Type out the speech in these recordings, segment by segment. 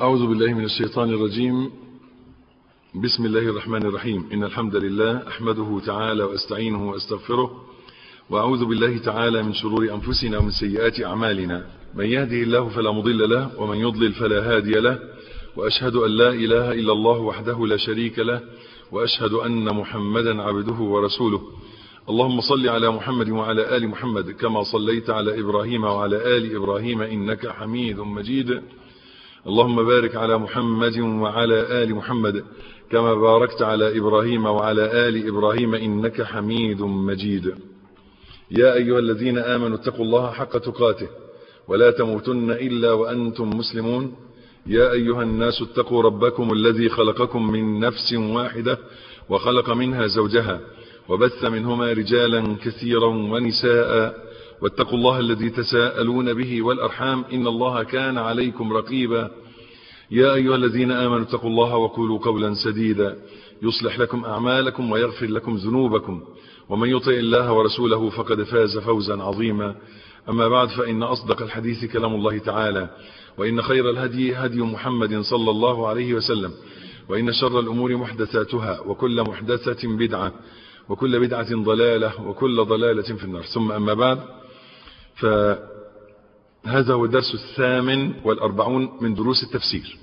أعوذ بالله من الشيطان الرجيم بسم الله الرحمن الرحيم إن الحمد لله أحمده تعالى وأستعينه وأستغفره وأعوذ بالله تعالى من شرور أنفسنا ومن سيئات أعمالنا من يهده الله فلا مضل له ومن يضلل فلا هادي له وأشهد أن لا إله إلا الله وحده لا شريك له وأشهد أن محمدا عبده ورسوله اللهم صل على محمد وعلى آل محمد كما صليت على إبراهيم وعلى آل إبراهيم إنك حميد مجيد اللهم بارك على محمد وعلى آل محمد كما باركت على إبراهيم وعلى آل إبراهيم إنك حميد مجيد يا أيها الذين آمنوا اتقوا الله حق تقاته ولا تموتن إلا وأنتم مسلمون يا أيها الناس اتقوا ربكم الذي خلقكم من نفس واحدة وخلق منها زوجها وبث منهما رجالا كثيرا ونساء واتقوا الله الذي تساءلون به والأرحام إن الله كان عليكم رقيبا يا أيها الذين آمنوا اتقوا الله وقولوا قولا سديدا يصلح لكم أعمالكم ويغفر لكم ذنوبكم ومن يطع الله ورسوله فقد فاز فوزا عظيما أما بعد فإن أصدق الحديث كلام الله تعالى وإن خير الهدي هدي محمد صلى الله عليه وسلم وإن شر الأمور محدثاتها وكل محدثة بدعة وكل بدعة ضلالة وكل ضلالة في النار ثم أما بعد فهذا هو الدرس الثامن والأربعون من دروس التفسير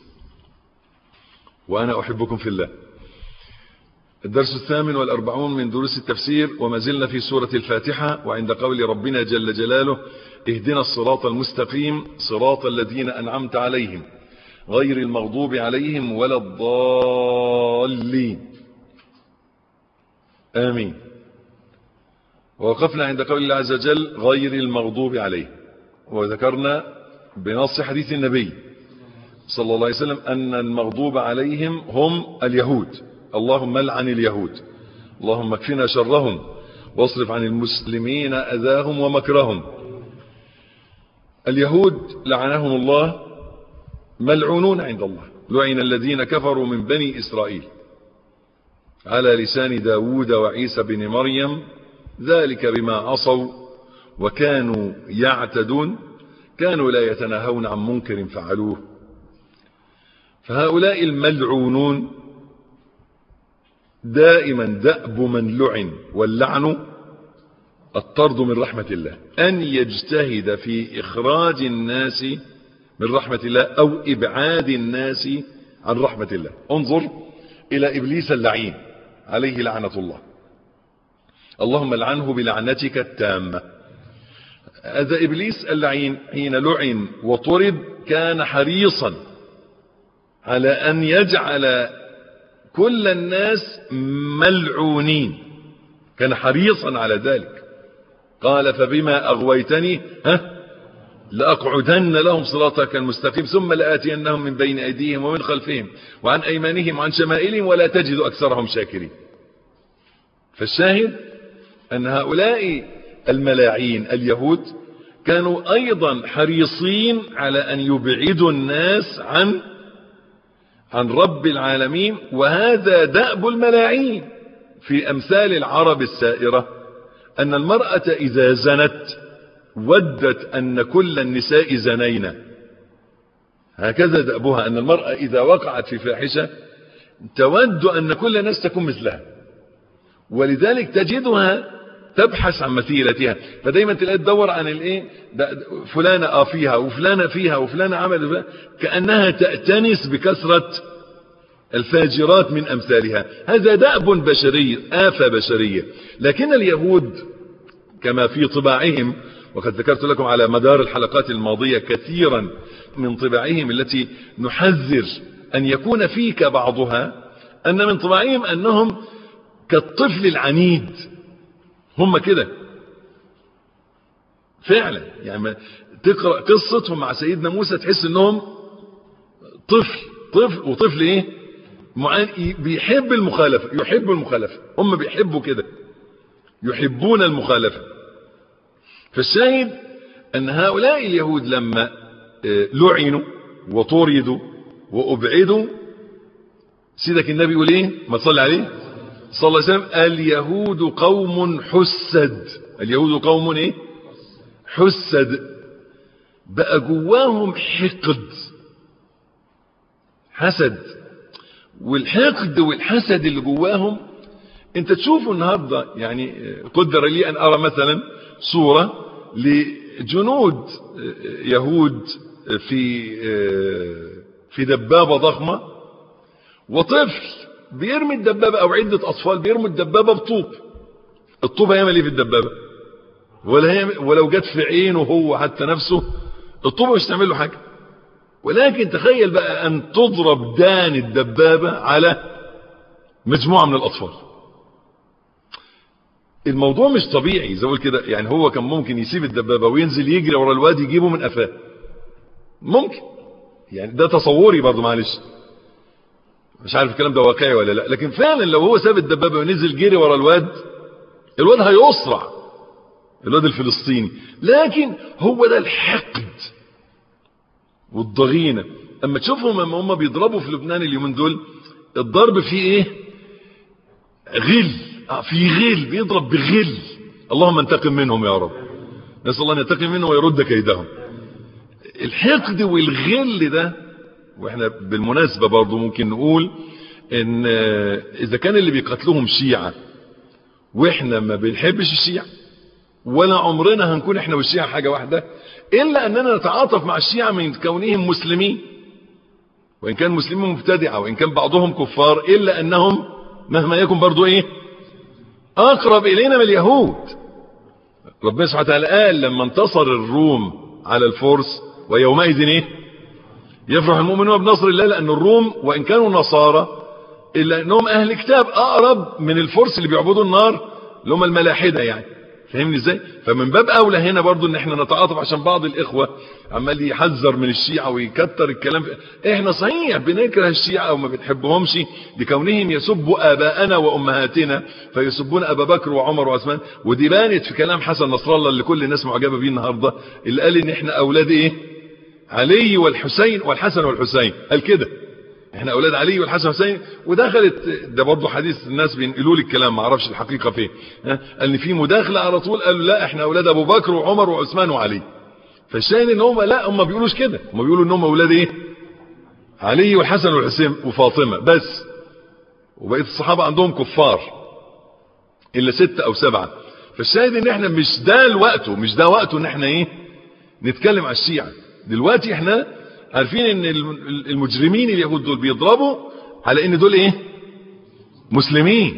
وأنا أحبكم في الله الدرس الثامن والأربعون من دروس التفسير وما زلنا في سورة الفاتحة وعند قول ربنا جل جلاله اهدنا الصراط المستقيم صراط الذين أنعمت عليهم غير المغضوب عليهم ولا الضالين آمين ووقفنا عند قول الله عز وجل غير المغضوب عليه وذكرنا بنص حديث النبي صلى الله عليه وسلم أن المغضوب عليهم هم اليهود اللهم لعن اليهود اللهم اكفنا شرهم واصرف عن المسلمين أذاهم ومكرهم اليهود لعنهم الله ملعونون عند الله لعن الذين كفروا من بني إسرائيل على لسان داود وعيسى بن مريم ذلك بما عصوا وكانوا يعتدون كانوا لا يتناهون عن منكر فعلوه فهؤلاء الملعونون دائما دأب من لعن واللعن الطرد من رحمة الله أن يجتهد في إخراج الناس من رحمة الله أو إبعاد الناس عن رحمة الله انظر إلى إبليس اللعين عليه لعنة الله اللهم لعنه بلعنتك التامة هذا إبليس اللعين حين لعن وطرد كان حريصا على أن يجعل كل الناس ملعونين كان حريصا على ذلك قال فبما أغويتني ها لأقعدن لهم صراطك المستقيم ثم لآتينهم من بين أيديهم ومن خلفهم وعن أيمانهم وعن شمائلهم ولا تجد أكثرهم شاكرين فالشاهد أن هؤلاء الملاعين اليهود كانوا أيضا حريصين على أن يبعدوا الناس عن عن رب العالمين وهذا دأب الملاعين في أمثال العرب السائرة أن المرأة إذا زنت ودت أن كل النساء زنينا هكذا دأبها أن المرأة إذا وقعت في فاحشة تود أن كل الناس تكون مثلها ولذلك تجدها تبحث عن مثيلتها فدايما تلاقي تدور عن الايه فلانة اه فيها وفلانة فيها وفلانة عملت كأنها تأتنس بكثرة الفاجرات من أمثالها هذا دأب بشري آفة بشرية لكن اليهود كما في طباعهم وقد ذكرت لكم على مدار الحلقات الماضية كثيرا من طباعهم التي نحذر أن يكون فيك بعضها أن من طباعهم أنهم كالطفل العنيد هم كده فعلا يعني تقرأ قصتهم مع سيدنا موسى تحس انهم طفل طفل وطفل ايه بيحب المخالفة يحب المخالفة هم بيحبوا كده يحبون المخالفة فالشاهد ان هؤلاء اليهود لما لعنوا وطردوا وابعدوا سيدك النبي يقول ايه ما تصلي عليه صلى الله عليه وسلم اليهود قوم حسد اليهود قوم ايه حسد بقى جواهم حقد حسد والحقد والحسد اللي جواهم انت تشوفوا النهاردة يعني قدر لي ان ارى مثلا صورة لجنود يهود في في دبابة ضخمة وطفل بيرمي الدبابة او عدة اطفال بيرموا الدبابة بطوب الطوبة يعمل ايه في الدبابة ولا هي ولو جت في عينه هو حتى نفسه الطوبة مش تعمل له حاجة ولكن تخيل بقى ان تضرب دان الدبابة على مجموعة من الاطفال الموضوع مش طبيعي زي كده يعني هو كان ممكن يسيب الدبابة وينزل يجري ورا الواد يجيبه من قفاه ممكن يعني ده تصوري برضو معلش مش عارف الكلام ده واقعي ولا لا لكن فعلا لو هو ساب الدبابة ونزل جري ورا الواد الواد هيسرع الواد الفلسطيني لكن هو ده الحقد والضغينة اما تشوفهم اما هم بيضربوا في لبنان اليومين دول الضرب فيه ايه غل آه في غل بيضرب بغل اللهم انتقم منهم يا رب نسأل الله ان ينتقم منهم ويرد كيدهم الحقد والغل ده واحنا بالمناسبة برضو ممكن نقول ان اذا كان اللي بيقتلوهم شيعة واحنا ما بنحبش الشيعة ولا عمرنا هنكون احنا والشيعة حاجة واحدة الا اننا نتعاطف مع الشيعة من كونهم مسلمين وان كان مسلمين مبتدعة وان كان بعضهم كفار الا انهم مهما يكن برضو ايه اقرب الينا من اليهود ربنا سبحانه وتعالى قال لما انتصر الروم على الفرس ويومئذ ايه يفرح المؤمنون بنصر الله لان الروم وان كانوا نصارى الا انهم اهل كتاب اقرب من الفرس اللي بيعبدوا النار اللي هم الملاحدة يعني فاهمني ازاي فمن باب اولى هنا برضو ان احنا نتعاطف عشان بعض الاخوة عمال يحذر من الشيعة ويكتر الكلام احنا صحيح بنكره الشيعة وما بنحبهمش لكونهم يسبوا اباءنا وامهاتنا فيسبون ابا بكر وعمر وعثمان ودي بانت في كلام حسن نصر الله اللي كل الناس معجبة بيه النهاردة اللي قال ان احنا اولاد ايه علي والحسين والحسن والحسين قال كده احنا اولاد علي والحسن والحسين ودخلت ده برضه حديث الناس بينقلوا لي الكلام ما اعرفش الحقيقه فين قال ان في مداخله على طول قالوا لا احنا اولاد ابو بكر وعمر وعثمان وعلي فالشاهد ان هم لا هم بيقولوش كده هم بيقولوا ان هم اولاد ايه علي والحسن والحسين وفاطمه بس وبقيه الصحابه عندهم كفار الا ستة او سبعة فالشاهد ان احنا مش ده وقته مش ده وقته ان احنا ايه نتكلم على الشيعة دلوقتي احنا عارفين ان المجرمين اليهود دول بيضربوا على ان دول ايه مسلمين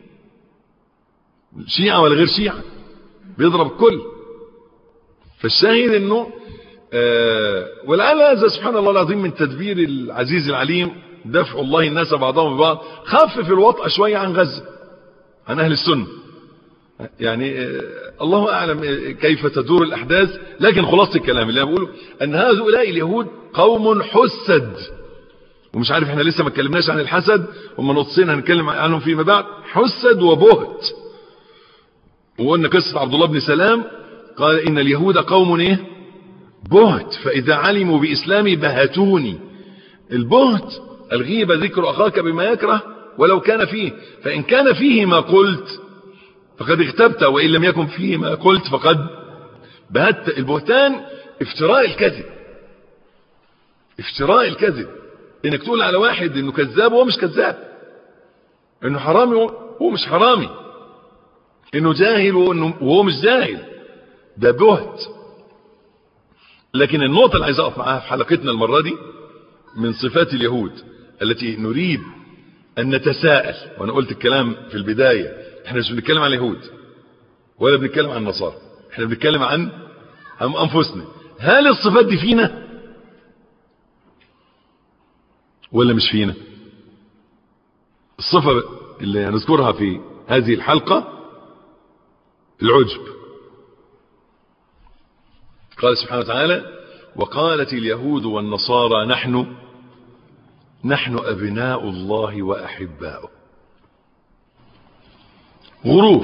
شيعة ولا غير شيعة بيضرب كل فالشاهد انه آه ولعل هذا سبحان الله العظيم من تدبير العزيز العليم دفع الله الناس بعضهم ببعض خفف الوطأ شوية عن غزة عن اهل السنة يعني آه الله اعلم كيف تدور الاحداث لكن خلاصة الكلام اللي انا بقوله ان هؤلاء اليهود قوم حسد ومش عارف احنا لسه ما اتكلمناش عن الحسد وما نصين هنتكلم عنهم فيما بعد حسد وبهت وقلنا قصة عبد الله بن سلام قال ان اليهود قوم ايه بهت فاذا علموا باسلامي بهتوني البهت الغيبة ذكر اخاك بما يكره ولو كان فيه فان كان فيه ما قلت فقد اغتبت وإن لم يكن فيه ما قلت فقد بهت البهتان افتراء الكذب افتراء الكذب انك تقول على واحد انه كذاب وهو مش كذاب انه حرامي وهو مش حرامي انه جاهل وهو مش جاهل ده بهت لكن النقطة اللي عايز اقف معاها في حلقتنا المرة دي من صفات اليهود التي نريد ان نتساءل وانا قلت الكلام في البداية احنا مش بنتكلم عن اليهود ولا بنتكلم عن النصارى احنا بنتكلم عن عن انفسنا هل الصفات دي فينا ولا مش فينا الصفة اللي هنذكرها في هذه الحلقة العجب قال سبحانه وتعالى وقالت اليهود والنصارى نحن نحن أبناء الله وأحباؤه غرور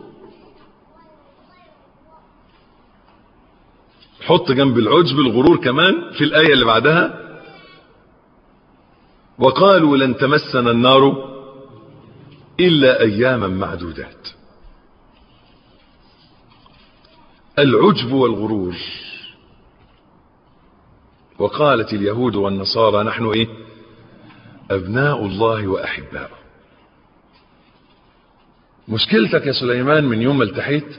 حط جنب العجب الغرور كمان في الآية اللي بعدها وقالوا لن تمسنا النار إلا أياما معدودات العجب والغرور وقالت اليهود والنصارى نحن إيه أبناء الله وأحباؤه مشكلتك يا سليمان من يوم ما التحيت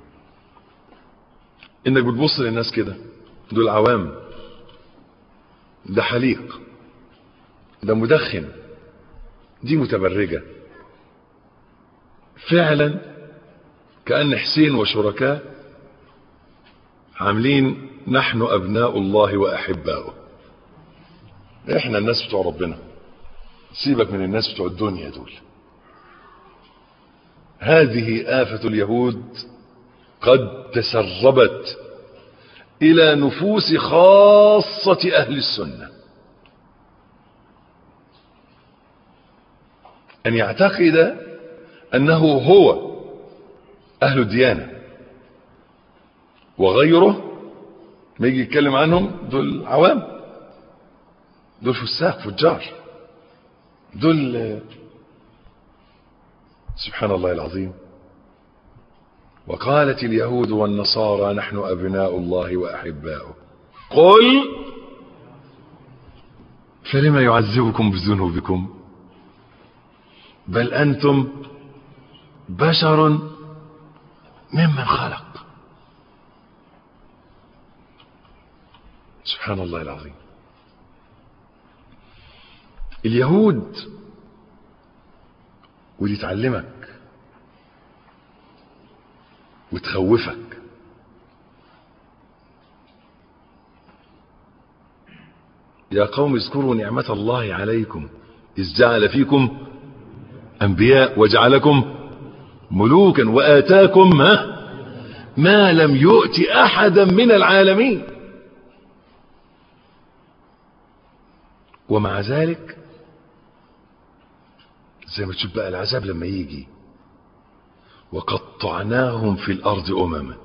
انك بتبص للناس كده دول عوام ده حليق ده مدخن دي متبرجة فعلا كأن حسين وشركاء عاملين نحن أبناء الله وأحباؤه احنا الناس بتوع ربنا سيبك من الناس بتوع الدنيا دول هذه آفة اليهود قد تسربت إلى نفوس خاصة أهل السنة أن يعتقد أنه هو أهل الديانة وغيره ما يجي يتكلم عنهم دول عوام دول فساق فجار دول سبحان الله العظيم وقالت اليهود والنصارى نحن أبناء الله وأحباؤه قل فلما يعذبكم بذنوبكم بل أنتم بشر ممن خلق سبحان الله العظيم اليهود ودي تعلمك وتخوفك يا قوم اذكروا نعمة الله عليكم إذ جعل فيكم أنبياء وجعلكم ملوكا وآتاكم ما, ما لم يؤت أحدا من العالمين ومع ذلك زي ما تشوف بقى العذاب لما يجي وقطعناهم في الأرض أمما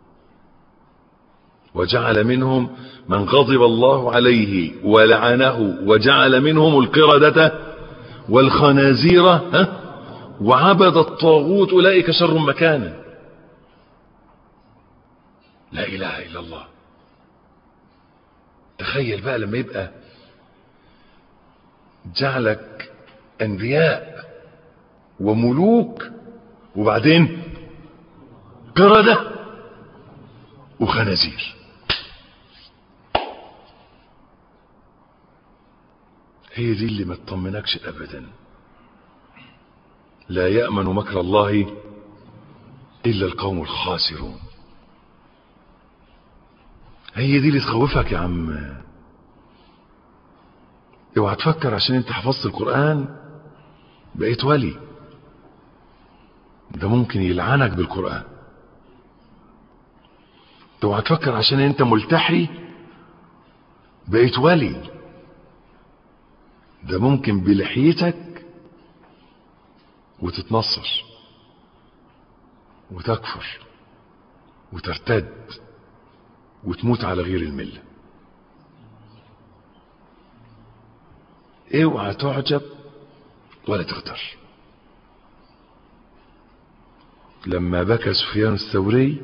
وجعل منهم من غضب الله عليه ولعنه وجعل منهم القردة والخنازير ها وعبد الطاغوت أولئك شر مكانا لا إله إلا الله تخيل بقى لما يبقى جعلك أنبياء وملوك وبعدين قردة وخنازير هي دي اللي ما تطمنكش ابدا لا يأمن مكر الله الا القوم الخاسرون هي دي اللي تخوفك يا عم اوعى تفكر عشان انت حفظت القرآن بقيت ولي ده ممكن يلعنك بالقرآن اوعى تفكر عشان انت ملتحي بقيت ولي ده ممكن بلحيتك وتتنصر وتكفر وترتد وتموت على غير المله اوعى تعجب ولا تغتر لما بكى سفيان الثوري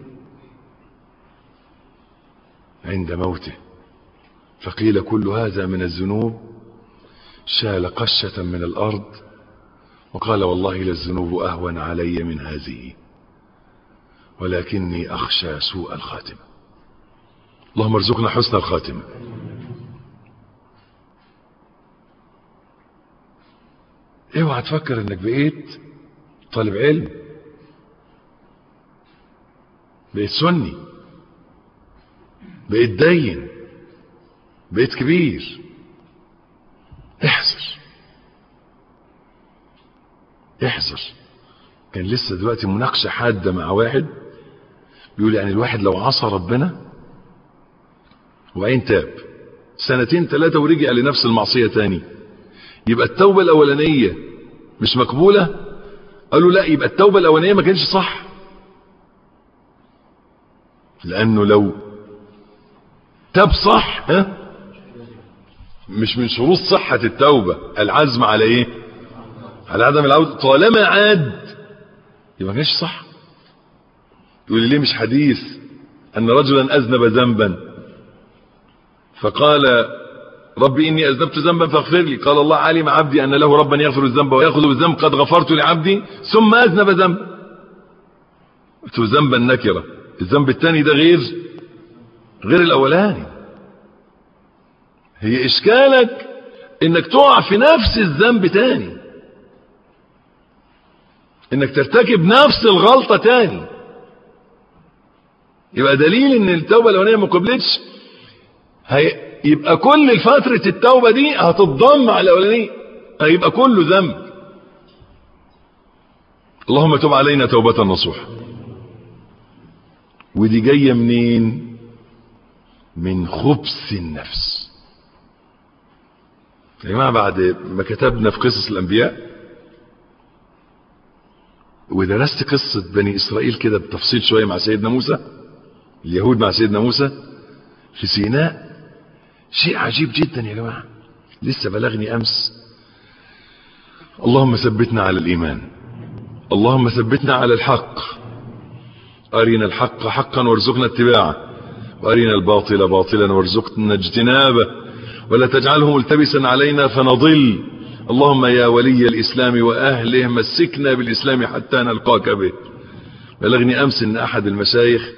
عند موته فقيل كل هذا من الذنوب شال قشة من الأرض وقال والله للذنوب أهون علي من هذه ولكني أخشى سوء الخاتمة اللهم ارزقنا حسن الخاتمة اوعى تفكر انك بقيت طالب علم بقيت سني بقيت دين بقيت كبير احذر احذر كان لسه دلوقتي مناقشة حادة مع واحد بيقول يعني الواحد لو عصى ربنا وبعدين تاب سنتين ثلاثة ورجع لنفس المعصية تاني يبقى التوبة الأولانية مش مقبولة قالوا لا يبقى التوبة الأولانية ما كانش صح لأنه لو تاب صح ها مش من شروط صحة التوبة العزم على ايه على عدم العودة طالما عاد يبقى ما كانش صح يقول لي ليه مش حديث أن رجلا أذنب ذنبا فقال ربي إني أذنبت ذنبا فاغفر لي قال الله علم عبدي أن له ربا يغفر الذنب ويأخذ بالذنب قد غفرت لعبدي ثم أذنب ذنب قلت ذنبا نكرة الذنب الثاني ده غير غير الأولاني هي إشكالك إنك تقع في نفس الذنب تاني إنك ترتكب نفس الغلطة تاني يبقى دليل إن التوبة الأولانية ما قبلتش هي يبقى كل فترة التوبة دي هتتضم على الأولانية هيبقى كله ذنب اللهم تب علينا توبة نصوح ودي جاية منين من خبث النفس يا جماعة بعد ما كتبنا في قصص الأنبياء ودرست قصة بني إسرائيل كده بتفصيل شوية مع سيدنا موسى اليهود مع سيدنا موسى في سيناء شيء عجيب جدا يا جماعة لسه بلغني أمس اللهم ثبتنا على الإيمان اللهم ثبتنا على الحق أرنا الحق حقا وارزقنا اتباعه وأرنا الباطل باطلا وارزقنا اجتنابه ولا تجعله ملتبسا علينا فنضل اللهم يا ولي الإسلام وأهله مسكنا بالإسلام حتى نلقاك به بلغني أمس أن أحد المشايخ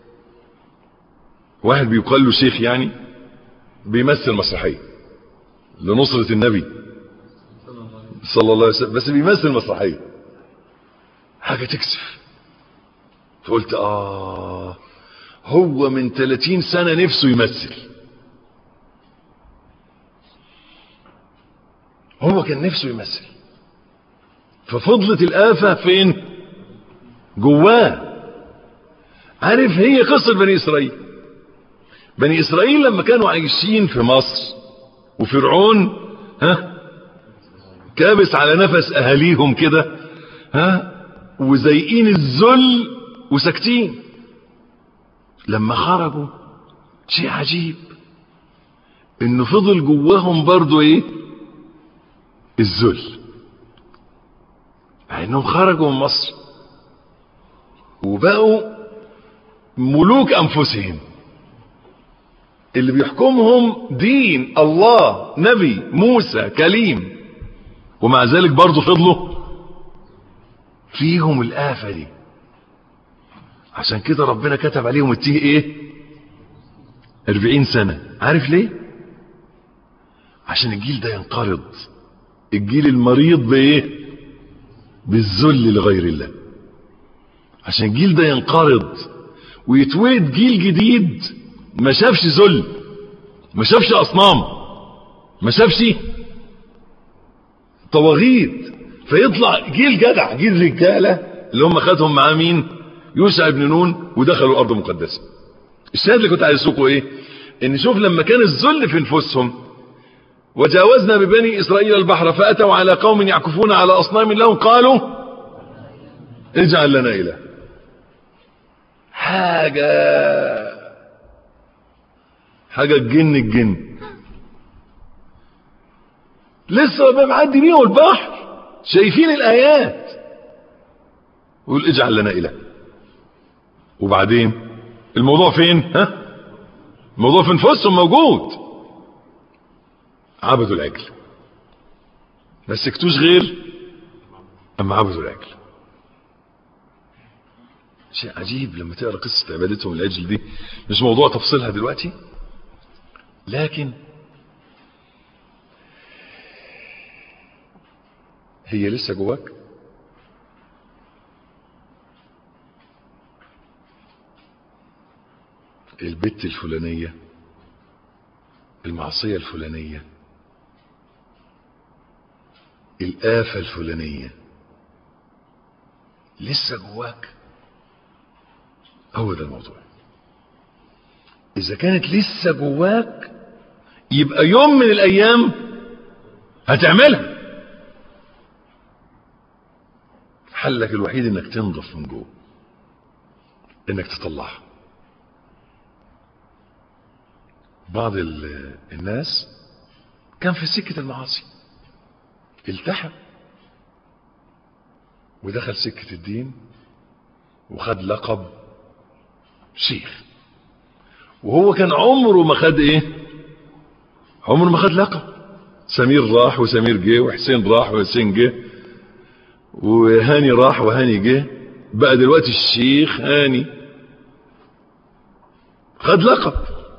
واحد بيقال له شيخ يعني بيمثل مسرحية لنصرة النبي صلى الله عليه وسلم بس بيمثل مسرحية حاجة تكسف فقلت آه هو من 30 سنة نفسه يمثل هو كان نفسه يمثل ففضلت الآفة فين جواه عارف هي قصة بني إسرائيل بني إسرائيل لما كانوا عايشين في مصر وفرعون ها كابس على نفس أهاليهم كده ها وزيقين الذل وساكتين لما خرجوا شيء عجيب انه فضل جواهم برضو ايه الذل مع انهم خرجوا من مصر وبقوا ملوك انفسهم اللي بيحكمهم دين الله نبي موسى كليم ومع ذلك برضو فضلوا فيهم الآفة دي عشان كده ربنا كتب عليهم التيه ايه اربعين سنة عارف ليه عشان الجيل ده ينقرض الجيل المريض بايه بالذل لغير الله عشان الجيل ده ينقرض ويتولد جيل جديد ما شافش ذل ما شافش اصنام ما شافش طواغيت فيطلع جيل جدع جيل رجاله اللي هم خدهم معاه مين يوسع بن نون ودخلوا الارض المقدسه الشاهد اللي كنت عايز اسوقه ايه ان شوف لما كان الذل في نفوسهم وجاوزنا ببني اسرائيل البحر فاتوا على قوم يعكفون على اصنام لهم قالوا اجعل لنا اله حاجه حاجه الجن الجن لسه معدي بيهم البحر شايفين الايات يقول اجعل لنا اله وبعدين الموضوع فين ها الموضوع في نفوسهم موجود عبدوا العجل ما سكتوش غير اما عبدوا العجل شيء عجيب لما تقرا قصه عبادتهم العجل دي مش موضوع تفصيلها دلوقتي لكن هي لسه جواك البت الفلانية المعصية الفلانية الآفة الفلانية لسه جواك هو ده الموضوع إذا كانت لسه جواك يبقى يوم من الأيام هتعملها حلك الوحيد انك تنضف من جوه انك تطلعها بعض الناس كان في سكة المعاصي التحم ودخل سكة الدين وخد لقب شيخ وهو كان عمره ما خد ايه عمره ما خد لقب سمير راح وسمير جه وحسين راح وحسين جه وهاني راح وهاني جه بقى دلوقتي الشيخ هاني خد لقب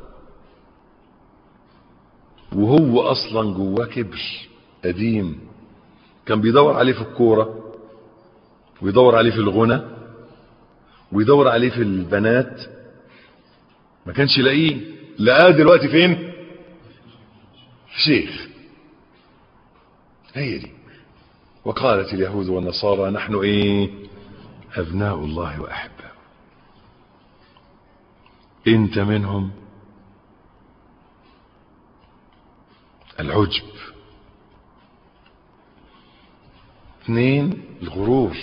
وهو اصلا جواه كبر قديم كان بيدور عليه في الكوره ويدور عليه في الغنى ويدور عليه في البنات ما كانش يلاقيه لقاه دلوقتي فين في شيخ هي دي وقالت اليهود والنصارى نحن ايه ابناء الله واحباؤه انت منهم العجب اثنين الغرور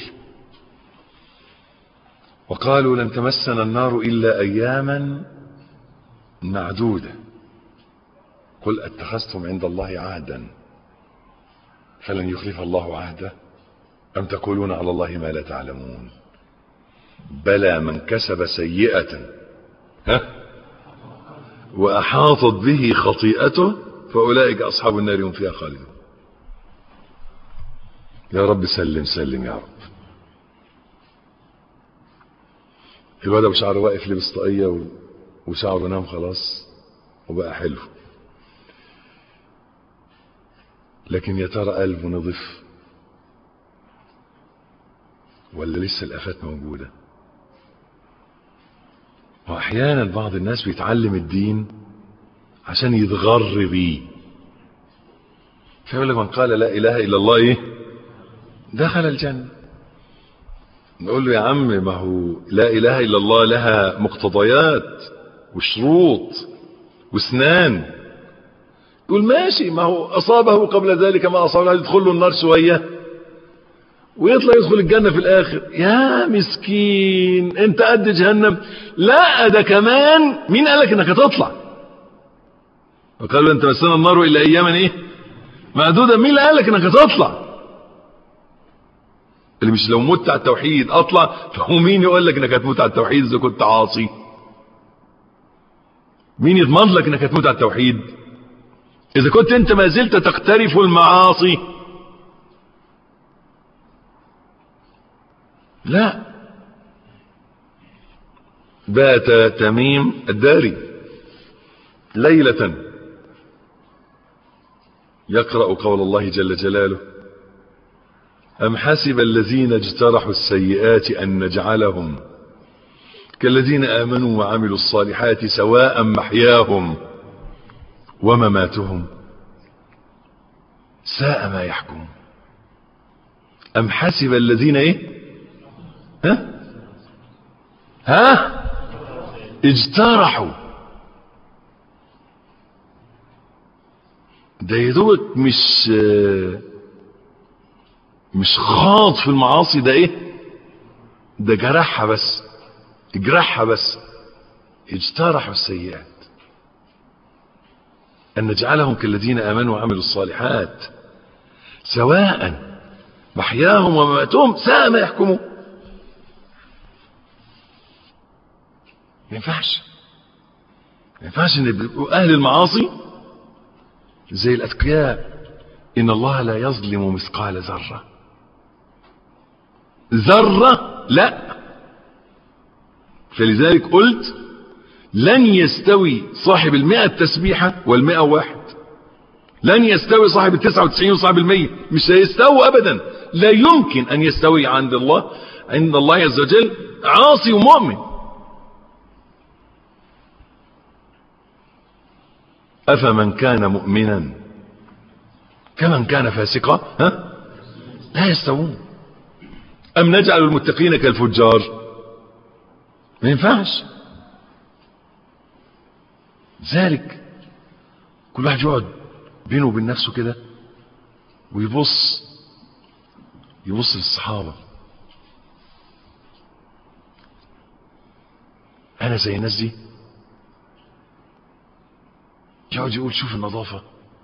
وقالوا لن تمسنا النار الا اياما معدوده قل اتخذتم عند الله عهدا فلن يخلف الله عهده ام تقولون على الله ما لا تعلمون بلى من كسب سيئه ها واحاطت به خطيئته فاولئك اصحاب النار هم فيها خالدون يا رب سلم سلم يا رب الواد ابو شعره واقف لبس طاقيه وشعره نام خلاص وبقى حلو لكن يا ترى قلبه نضف ولا لسه الافات موجوده واحيانا بعض الناس بيتعلم الدين عشان يتغر بيه فيقول لك من قال لا اله الا الله ايه دخل الجنه نقول له يا عم ما هو لا اله الا الله لها مقتضيات وشروط واسنان يقول ماشي ما هو اصابه قبل ذلك ما اصابه يدخل له النار شويه ويطلع يدخل الجنة في الآخر يا مسكين أنت قد جهنم لا ده كمان مين قالك إنك هتطلع وقالوا أنت مسنا النار إلا أياما إيه معدودة مين اللي قالك إنك هتطلع اللي مش لو مت على التوحيد أطلع فهو مين يقول لك إنك هتموت على التوحيد إذا كنت عاصي مين يضمن لك إنك هتموت على التوحيد إذا كنت أنت ما زلت تقترف المعاصي لا بات تميم الداري ليلة يقرأ قول الله جل جلاله أم حسب الذين اجترحوا السيئات أن نجعلهم كالذين آمنوا وعملوا الصالحات سواء محياهم ومماتهم ساء ما يحكم أم حسب الذين إيه ها ها اجترحوا ده يدوك مش مش خاض في المعاصي ده ايه ده جرحها بس اجرحها بس اجترحوا السيئات ان نجعلهم كالذين امنوا وعملوا الصالحات سواء محياهم ومماتهم ساء ما يحكمون ما ينفعش ما ينفعش ان يبقوا اهل المعاصي زي الاتقياء ان الله لا يظلم مثقال ذره ذره لا فلذلك قلت لن يستوي صاحب المئة تسبيحة والمئة واحد لن يستوي صاحب التسعة وتسعين وصاحب المية مش هيستوي أبدا لا يمكن أن يستوي عند الله عند الله عز وجل عاصي ومؤمن أفمن كان مؤمنا كمن كان فاسقا ها لا يستوون أم نجعل المتقين كالفجار ما ينفعش ذلك كل واحد يقعد بينه وبين نفسه كده ويبص يبص للصحابة أنا زي الناس دي يقعد يقول شوف النظافة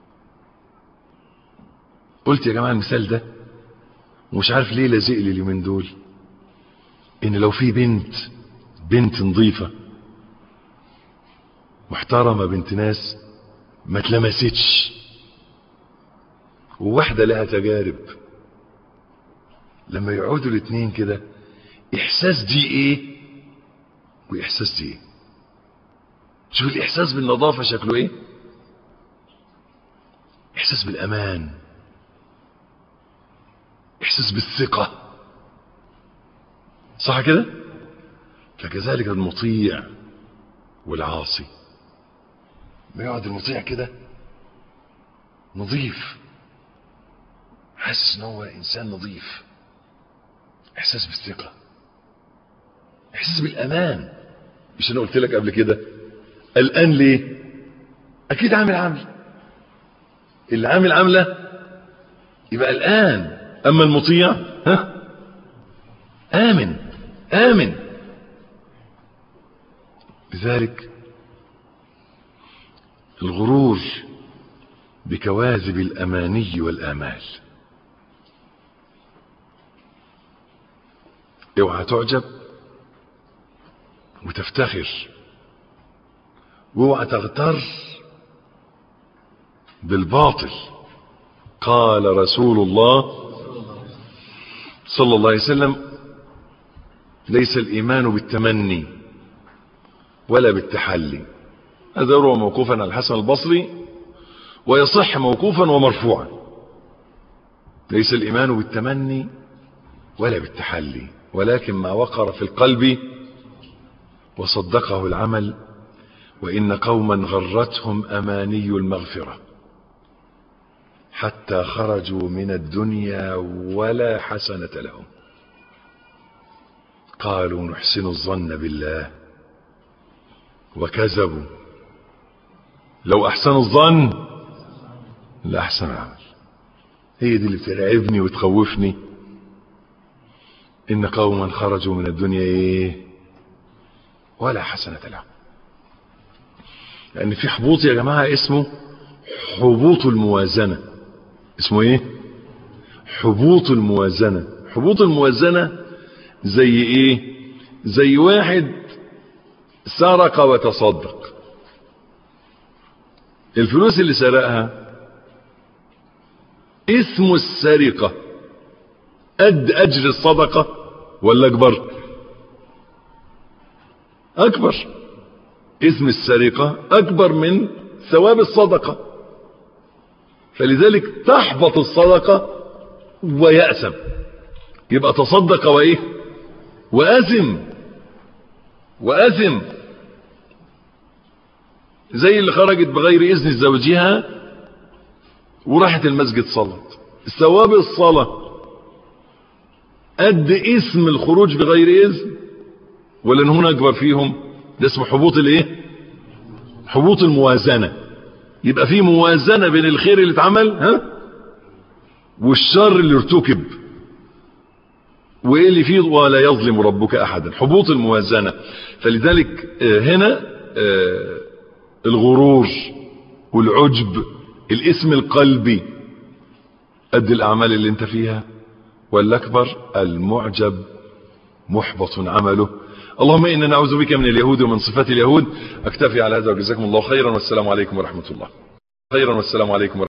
قلت يا جماعة المثال ده ومش عارف ليه لازق لي اليومين دول ان لو في بنت بنت نظيفة محترمة بنت ناس ما اتلمستش وواحدة لها تجارب لما يقعدوا الاتنين كده احساس دي ايه واحساس دي ايه شوف الاحساس بالنظافة شكله ايه احساس بالامان احساس بالثقة صح كده فكذلك المطيع والعاصي ما يقعد المطيع كده نظيف حاسس ان هو انسان نظيف احساس بالثقة احساس بالامان مش انا قلت لك قبل كده الان ليه اكيد عامل عمل اللي عامل عملة يبقى الان اما المطيع ها امن امن لذلك الغرور بكواذب الاماني والامال اوعى تعجب وتفتخر واوعى تغتر بالباطل قال رسول الله صلى الله عليه وسلم ليس الايمان بالتمني ولا بالتحلي هذا يروى موقوفا عن الحسن البصري ويصح موقوفا ومرفوعا ليس الايمان بالتمني ولا بالتحلي ولكن ما وقر في القلب وصدقه العمل وإن قوما غرتهم أماني المغفرة حتى خرجوا من الدنيا ولا حسنة لهم قالوا نحسن الظن بالله وكذبوا لو أحسنوا الظن لأحسن العمل هي دي اللي بترعبني وتخوفني إن قوما خرجوا من الدنيا إيه ولا حسنة لهم لأن في حبوط يا جماعة اسمه حبوط الموازنة اسمه إيه حبوط الموازنة حبوط الموازنة زي إيه زي واحد سرق وتصدق الفلوس اللي سرقها اسم السرقة قد أجر الصدقة ولا أكبر أكبر اسم السرقة أكبر من ثواب الصدقة فلذلك تحبط الصدقة ويأسم يبقى تصدق وإيه وأثم وأثم زي اللي خرجت بغير إذن زوجها وراحت المسجد صلت ثواب الصلاة قد اسم الخروج بغير إذن ولا هنا أكبر فيهم ده اسمه حبوط الايه حبوط الموازنة يبقى في موازنة بين الخير اللي اتعمل ها والشر اللي ارتكب وايه اللي فيه ولا يظلم ربك احدا حبوط الموازنة فلذلك هنا الغرور والعجب الاسم القلبي قد الاعمال اللي انت فيها والاكبر المعجب محبط عمله اللهم إنا نعوذ بك من اليهود ومن صفات اليهود أكتفي على هذا وجزاكم الله خيرا والسلام عليكم ورحمة الله خيرا والسلام عليكم ورحمة